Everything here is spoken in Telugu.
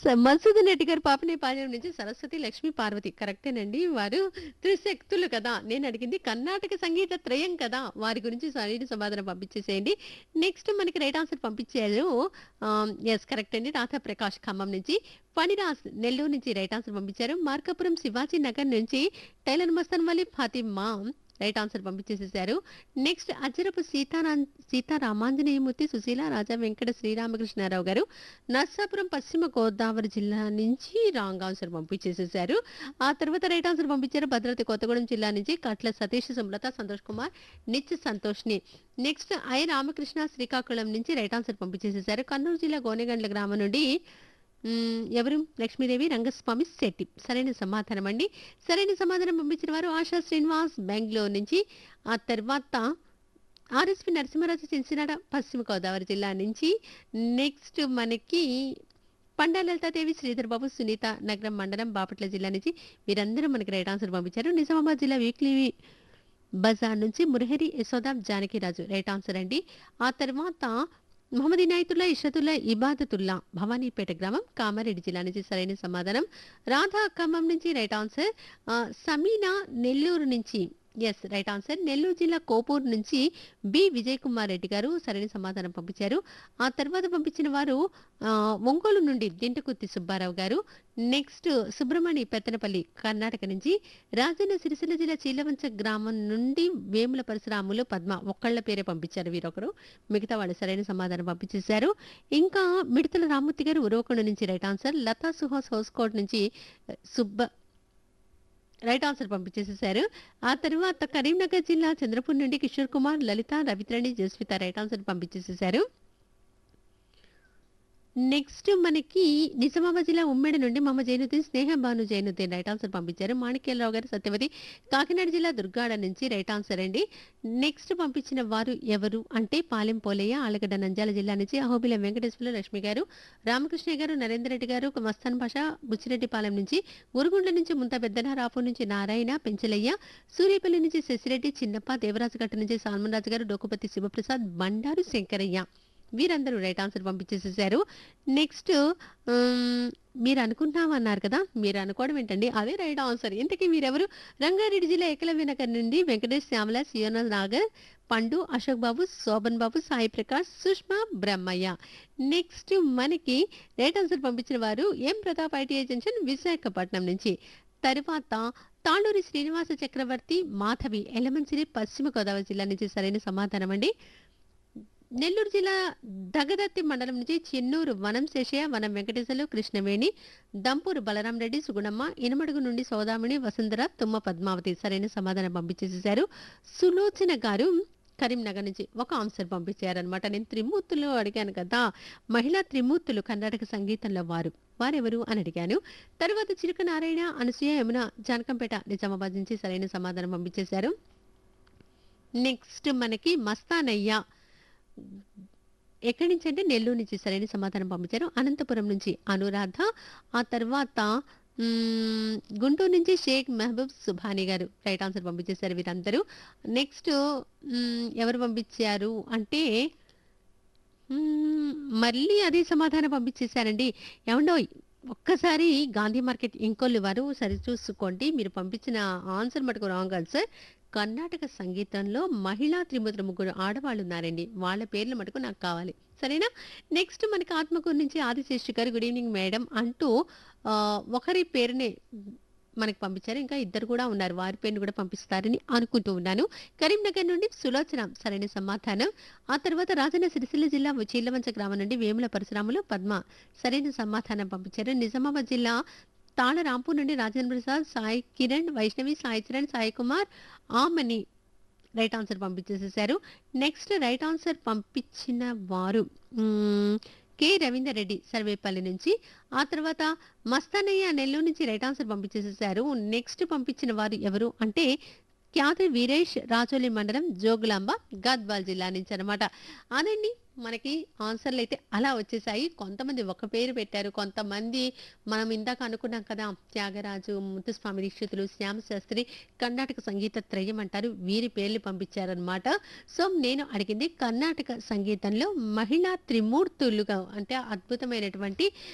స మధుసూదన్ రెడ్డి గారు పాపనేపాలెం నుంచి సరస్వతి లక్ష్మి పార్వతి కరెక్టేనండి వారు త్రిశక్తులు కదా నేను అడిగింది కర్ణాటక సంగీత త్రయం కదా వారి గురించి సరైన సమాధానం పంపించేసేయండి నెక్స్ట్ మనకి రైట్ ఆన్సర్ పంపించారు ఎస్ కరెక్ట్ అండి రాధా ప్రకాష్ ఖమ్మం నుంచి ఫణిరాజ్ నెల్లూరు నుంచి రైట్ ఆన్సర్ పంపించారు మార్కాపురం శివాజీ నగర్ నుంచి tailor Mastan Vali Fatima right answer పంపించేసేసారు నెక్స్ట్ అజ్జరపు సీతారా సీతారామాంజనేయమూర్తి సుశీల రాజా వెంకట శ్రీరామకృష్ణారావు గారు నర్సాపురం పశ్చిమ గోదావరి జిల్లా నుంచి రాంగ్ ఆన్సర్ పంపించేసేసారు ఆ తర్వాత రైట్ ఆన్సర్ పంపించారు భద్రాద్రి కొత్తగూడెం జిల్లా నుంచి కట్ల సతీష్ సుమలత సంతోష్ కుమార్ నిత్య సంతోష్ని నెక్స్ట్ ఐ రామకృష్ణ శ్రీకాకుళం నుంచి రైట్ ఆన్సర్ పంపించేసేసారు కర్నూలు జిల్లా గోనెగండ్ల గ్రామం నుండి మ్మ్, ఎవరు లక్ష్మీదేవి రంగస్వామి శెట్టి సరైన సమాధానం అండి సరైన సమాధానం పంపించిన వారు ఆశా శ్రీనివాస్ బెంగళూరు నుంచి ఆ తర్వాత ఆర్ఎస్పి నరసింహరాజు చిన్సినాడ పశ్చిమ గోదావరి జిల్లా నుంచి నెక్స్ట్ మనకి పండా లలితాదేవి శ్రీధర్ బాబు సునీత నగరం మండలం బాపట్ల జిల్లా నుంచి వీరందరూ మనకి రైట్ ఆన్సర్ పంపించారు నిజామాబాద్ జిల్లా వీక్లీ బజార్ నుంచి మురహరి యశోదాబ్ జానకిరాజు రైట్ ఆన్సర్ అండి ఆ తర్వాత మొహమ్మద్ ఇనాయతుల్లా ఇషతుల్లా ఇబాదతుల్లా భవానీపేట గ్రామం కామారెడ్డి జిల్లా నుంచి సరైన సమాధానం రాధా ఖమ్మం నుంచి రైట్ ఆన్సర్ ఆ, సమీనా నెల్లూరు నుంచి ఎస్ రైట్ ఆన్సర్ నెల్లూరు జిల్లా కోపూరు నుంచి బి విజయ్ కుమార్ రెడ్డి గారు సరైన సమాధానం పంపించారు ఆ తర్వాత పంపించిన వారు ఆ, ఒంగోలు నుండి దింటకుర్తి సుబ్బారావు గారు నెక్స్ట్ సుబ్రహ్మణ్య పెత్తనపల్లి కర్ణాటక నుంచి రాజన్న సిరిసిల్ల జిల్లా చీలవంచ గ్రామం నుండి వేముల పరశురాములు పద్మ ఒక్కళ్ళ పేరే పంపించారు వీరొకరు మిగతా వాళ్ళు సరైన సమాధానం పంపించేశారు ఇంకా మిడతల రామూర్తి గారు ఉరవకొండ నుంచి రైట్ ఆన్సర్ లతా సుహాస్ హౌస్ కోట్ నుంచి సుబ్బ రైట్ ఆన్సర్ పంపించేసేసారు ఆ తర్వాత కరీంనగర్ జిల్లా చంద్రపూర్ నుండి కిషోర్ కుమార్ లలిత రవిత్రణి జస్విత రైట్ ఆన్సర్ పంపించేసేసారు నెక్స్ట్ మనకి నిజామాబాద్ జిల్లా ఉమ్మడి నుండి మమ్మ జైనుద్దీన్ స్నేహ భాను జైనుద్దీన్ రైట్ ఆన్సర్ పంపించారు మాణిక్యాలరావు గారు సత్యవతి కాకినాడ జిల్లా దుర్గాడ నుంచి రైట్ ఆన్సర్ అండి నెక్స్ట్ పంపించిన వారు ఎవరు అంటే పాలెం పోలయ్య ఆలగడ్డ నంద్యాల జిల్లా నుంచి అహోబిల వెంకటేశ్వర లక్ష్మి గారు రామకృష్ణ గారు నరేందర్ రెడ్డి గారు మస్తాన్ భాష బుచ్చిరెడ్డిపాలెం నుంచి ఉరుగుండ్ల నుంచి ముంత పెద్దన రాపు నుంచి నారాయణ పెంచలయ్య సూర్యపల్లి నుంచి శశిరెడ్డి చిన్నప్ప దేవరాజుగట్ట నుంచి సాల్మన్ రాజు గారు డోకుపతి శివప్రసాద్ బండారు శంకరయ్య వీరందరూ రైట్ ఆన్సర్ పంపించేసేసారు నెక్స్ట్ ఉమ్, మీరు అనుకుంటున్నామన్నారు కదా మీరు అనుకోవడం ఏంటండి అదే రైట్ ఆన్సర్ ఇంతకీ మీరెవరు రంగారెడ్డి జిల్లా ఏకలవ్య నగర్ నుండి వెంకటేష్ శ్యామల సియోన నాగర్ పండు అశోక్ బాబు శోభన్ బాబు సాయి ప్రకాష్ సుష్మా బ్రహ్మయ్య నెక్స్ట్ మనకి రైట్ ఆన్సర్ పంపించిన వారు M Pratap ITI junction Visakhapatnam నుంచి తర్వాత తాళూరి శ్రీనివాస చక్రవర్తి మాధవి ఎలమంచిరి పశ్చిమ గోదావరి జిల్లా నుంచి సరైన సమాధానం అండి నెల్లూరు జిల్లా దగదత్తి మండలం నుంచి చెన్నూరు వనం శేషయ్య వనం వెంకటేశ్వర్లు కృష్ణవేణి దంపూరు బలరాం రెడ్డి సుగుణమ్మ ఇనమడుగు నుండి సౌదామణి వసుంధర తుమ్మ పద్మావతి సరైన సమాధానం పంపించేసేశారు సులోచన గారు కరీంనగర్ నుంచి ఒక ఆన్సర్ పంపించారనమాట నేను త్రిమూర్తులు అడిగాను కదా మహిళా త్రిమూర్తులు కర్ణాటక సంగీతంలో వారు వారెవరు అని అడిగాను తర్వాత చిరుక నారాయణ అనసూయ యమున జానకంపేట నిజామాబాద్ నుంచి సరైన సమాధానం పంపించేశారు నెక్స్ట్ మనకి మస్తానయ్య ఎక్కడి నుంచి అంటే నెల్లూరు నుంచి సరైన సమాధానం పంపించారు అనంతపురం నుంచి అనురాధ ఆ తర్వాత మ్మ్, గుంటూరు నుంచి షేక్ మహబూబ్ సుభాని గారు రైట్ ఆన్సర్ పంపించేశారు వీరందరూ నెక్స్ట్ మ్మ్, ఎవరు పంపించారు అంటే మ్మ్, మళ్ళీ అదే సమాధానం పంపించేశారండి ఏమండోయ్ ఒక్కసారి గాంధీ మార్కెట్ ఇంకొల్లు వారు సరి చూసుకోండి మీరు పంపించిన ఆన్సర్ మటుకు రాంగ్ ఆన్సర్ కర్ణాటక సంగీతంలో మహిళా త్రిముద్ర ముగ్గురు ఆడవాళ్ళు ఉన్నారండి వాళ్ళ పేర్లు మటుకు నాకు కావాలి సరేనా నెక్స్ట్ మనకి ఆత్మకూరు నుంచి ఆదిశేషి గారు గుడ్ ఈవినింగ్ మేడం అంటూ ఆ, ఒకరి పేరునే మనకి పంపించారు ఇంకా ఇద్దరు కూడా ఉన్నారు వారి పేరుని కూడా పంపిస్తారని అనుకుంటూ ఉన్నాను కరీంనగర్ నుండి సులోచన సరైన సమాధానం ఆ తర్వాత రాజన్న సిరిసిల్ల జిల్లా చీలవంచ గ్రామం నుండి వేముల పరశురాములు పద్మ సరైన సమాధానం పంపించారు నిజామాబాద్ జిల్లా తాళ రాంపూర్ నుండి రాజేంద్ర ప్రసాద్ సాయి కిరణ్ వైష్ణవి సాయి చరణ్ సాయి కుమార్ ఆమని రైట్ ఆన్సర్ పంపించేసేసారు నెక్స్ట్ రైట్ ఆన్సర్ పంపించిన వారు మ్మ్, కె రవీందర్ రెడ్డి సర్వేపల్లి నుంచి ఆ తర్వాత మస్తానయ్య నెల్లూరు నుంచి రైట్ ఆన్సర్ పంపించేసేసారు నెక్స్ట్ పంపించిన వారు ఎవరు అంటే క్యాతి వీరేష్ రాజోలి మండలం జోగులాంబ గద్వాల్ జిల్లా నుంచి అనమాట అనండి మనకి ఆన్సర్లు అయితే అలా వచ్చేసాయి కొంతమంది ఒక పేరు పెట్టారు కొంతమంది మనం ఇందాక అనుకున్నాం కదా త్యాగరాజు ముత్తుస్వామి దీక్షితులు శ్యామ శాస్త్రి కర్ణాటక సంగీత త్రయం అంటారు వీరి పేర్లు పంపించారనమాట సో నేను అడిగింది కర్ణాటక సంగీతంలో మహిళా త్రిమూర్తులుగా అంటే అద్భుతమైనటువంటి